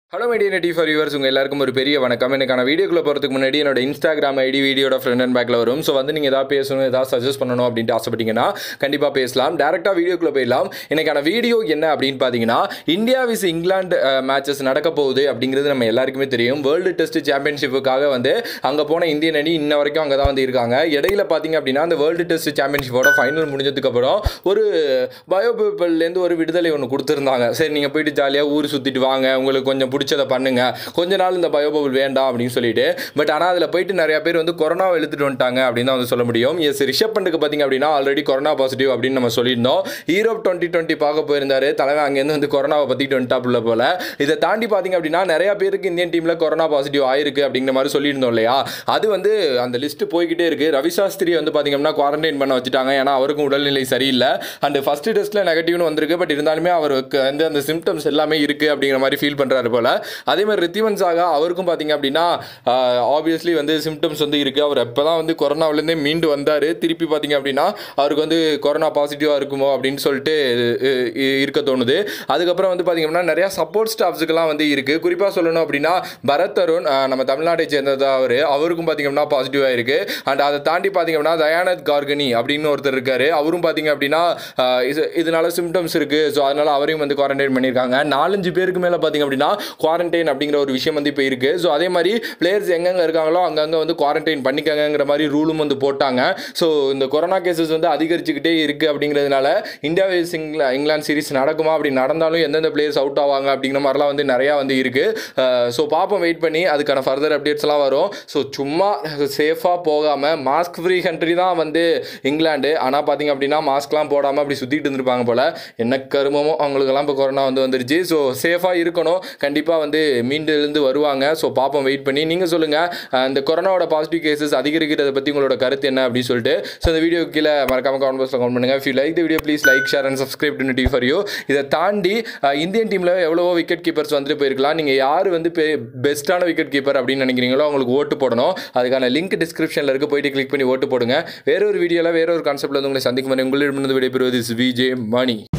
hello media T for yours உங்கள் எல்லாருக்கும் ஒரு பெரிய வணக்கம் எனக்கான வீடியோக்குள்ள போகிறதுக்கு முன்னாடி என்னோட இன்ஸ்டாகிராம் ஐடி வீடியோட ஃப்ரெண்ட் அண்ட் பேக்கில் வரும் ஸோ வந்து நீங்கள் ஏதாவது பேசணும் ஏதாவது சஜஸ்ட் பண்ணணும் அப்படின்ட்டு ஆசைப்பட்டீங்கன்னா கண்டிப்பாக பேசலாம் டேரெக்டாக வீடியோக்குள்ளே போயிடலாம் எனக்கான வீடியோ என்ன அப்படின்னு பார்த்தீங்கன்னா இந்தியா விஸ் இங்கிலாந்து மேட்சஸ் நடக்க போகுது அப்படிங்கிறது நம்ம எல்லாருக்குமே தெரியும் வேர்ல்டு டெஸ்ட் சாம்பியன்ஷிப்புக்காக வந்து அங்கே போன இந்தியன் அணி இன்ன வரைக்கும் அங்கே தான் வந்து இருக்காங்க இடையில பார்த்தீங்க அப்படின்னா அந்த வேர்ல்டு டெஸ்ட் சாம்பியன்ஷிப்போட ஃபைனல் முடிஞ்சதுக்கு அப்புறம் ஒரு பயோபேப்பர்லேருந்து ஒரு விடுதலை ஒன்று கொடுத்துருந்தாங்க சரி நீங்கள் போயிட்டு ஜாலியாக ஊர் சுற்றிட்டு வாங்க உங்களுக்கு கொஞ்சம் பிடிச்சதை பண்ணுங்க கொஞ்ச நாள் இந்த பயோபபிள் வேண்டாம் அப்படின்னு சொல்லிட்டு பட் ஆனால் அதில் போயிட்டு நிறைய பேர் வந்து கொரோனாவை எழுத்துட்டு வந்துட்டாங்க அப்படின்னு தான் வந்து சொல்ல முடியும் எஸ் ரிஷப் பண்டுக்கு பார்த்தீங்க அப்படின்னா ஆல்ரெடி கொரோனா பாசிட்டிவ் அப்படின்னு நம்ம சொல்லியிருந்தோம் ஈரோப் டுவெண்ட்டி டுவெண்ட்டி பார்க்க போயிருந்தாரு தலைவன் அங்கேருந்து வந்து கொரோனாவை பற்றிட்டு வந்துட்டாப்புல போல இதை தாண்டி பார்த்தீங்க அப்படின்னா நிறைய பேருக்கு இந்தியன் டீமில் கொரோனா பாசிட்டிவ் ஆயிருக்கு அப்படிங்கிற மாதிரி சொல்லியிருந்தோம் இல்லையா அது வந்து அந்த லிஸ்ட் போய்கிட்டே இருக்கு ரவி சாஸ்திரி வந்து பார்த்தீங்க அப்படின்னா குவாரண்டைன் பண்ண வச்சுட்டாங்க ஏன்னா அவருக்கும் உடல்நிலை சரியில்லை அண்ட் ஃபர்ஸ்ட் டெஸ்ட்டில் நெகட்டிவ்னு வந்திருக்கு பட் இருந்தாலுமே அவருக்கு வந்து அந்த சிம்டம்ஸ் எல்லாமே இருக்குது அப்படிங்கிற மாதிரி ஃபீல் பண்ணுறாரு போல அதே மாதிரி ரித்திவன் சாகா அவருக்கும் பார்த்தீங்க அப்படின்னா ஆப்வியஸ்லி வந்து சிம்டம்ஸ் வந்து இருக்குது அவர் எப்போ தான் வந்து கொரோனாவிலேருந்தே மீண்டு வந்தார் திருப்பி பார்த்தீங்க அப்படின்னா அவருக்கு வந்து கொரோனா பாசிட்டிவாக இருக்குமோ அப்படின்னு சொல்லிட்டு அஹ், இ- இருக்க தோணுது அதுக்கப்புறம் வந்து பார்த்தீங்க அப்படின்னா நிறையா சப்போர்ட் ஸ்டாஃப்ஸுக்கெல்லாம் வந்து இருக்குது குறிப்பாக சொல்லணும் அப்படின்னா பரத் அருண் அஹ், நம்ம தமிழ்நாட்டை சேர்ந்ததா அவர் அவருக்கும் பார்த்தீங்க அப்படின்னா பாசிட்டிவாக இருக்குது அண்ட் அதை தாண்டி பார்த்தீங்க அப்படின்னா தயானந்த் கார்கனி அப்படின்னு ஒருத்தர் இருக்காரு அவரும் பார்த்தீங்க அப்படின்னா அஹ், இது இதனால சிம்டம்ஸ் இருக்குது ஸோ அதனால அவரையும் வந்து குவாரண்டைன் பண்ணியிருக்காங்க நாலஞ்சு பேருக்கு மேலே பார்த்தீங்க அப்படின்னா குவாரண்டைன் அப்படிங்கிற ஒரு விஷயம் வந்து இப்போ இருக்குது ஸோ அதே மாதிரி பிளேயர்ஸ் எங்கெங்கே இருக்காங்களோ அங்கங்கே வந்து குவாரண்டைன் பண்ணிக்கங்கிற மாதிரி ரூலும் வந்து போட்டாங்க ஸோ இந்த கொரோனா கேசஸ் வந்து அதிகரிச்சுக்கிட்டே இருக்குது அப்படிங்கிறதுனால இந்தியா vs இங்கிலா இங்கிலாந்து சீரிஸ் நடக்குமா அப்படி நடந்தாலும் எந்தெந்த பிளேயர்ஸ் அவுட் ஆவாங்க அப்படிங்கிற மாதிரிலாம் வந்து நிறையா வந்து இருக்குது ஸோ பார்ப்போம் வெயிட் பண்ணி அதுக்கான ஃபர்தர் அப்டேட்ஸ்லாம் வரும் ஸோ சும்மா சேஃபாக போகாமல் மாஸ்க் ஃப்ரீ கண்ட்ரி தான் வந்து இங்கிலாந்து ஆனால் பார்த்தீங்க அப்படின்னா மாஸ்க்லாம் போடாமல் அப்படி சுற்றிட்டு இருந்திருப்பாங்க போல் என்ன கருமமோ அவங்களுக்கெல்லாம் இப்போ கொரோனா வந்து வந்துருச்சு ஸோ சேஃபாக இருக்கணும் கண்டிப்பாக வந்து மீண்டு எழுந்து வருவாங்க ஸோ பார்ப்போம் வெயிட் பண்ணி நீங்கள் சொல்லுங்கள் இந்த கொரோனாவோட பாசிட்டிவ் கேசஸ் அதிகரிக்கிறத பற்றி உங்களோட கருத்து என்ன அப்படின்னு சொல்லிட்டு ஸோ இந்த வீடியோ கீழே மறக்காம கமெண்ட் பாக்ஸில் கமெண்ட் பண்ணுங்கள் if you like the video please like share and subscribe to for you இதை தாண்டி அஹ், இந்தியன் டீமில் எவ்வளவோ விக்கெட் கீப்பர்ஸ் வந்துட்டு போயிருக்கலாம் நீங்கள் யார் வந்து பெஸ்ட்டான விக்கெட் கீப்பர் அப்படின்னு நினைக்கிறீங்களோ அவங்களுக்கு ஓட்டு போடணும் அதுக்கான லிங்க் டிஸ்கிரிப்ஷனில் இருக்க போயிட்டு கிளிக் பண்ணி ஓட்டு போடுங்க வேற ஒரு வீடியோவில் வேற ஒரு கான்செப்ட்டில் வந்து உங்களை சந்திக்கும் வரை உங்களிடமிருந்து விடைபெறுவது விஜே மணி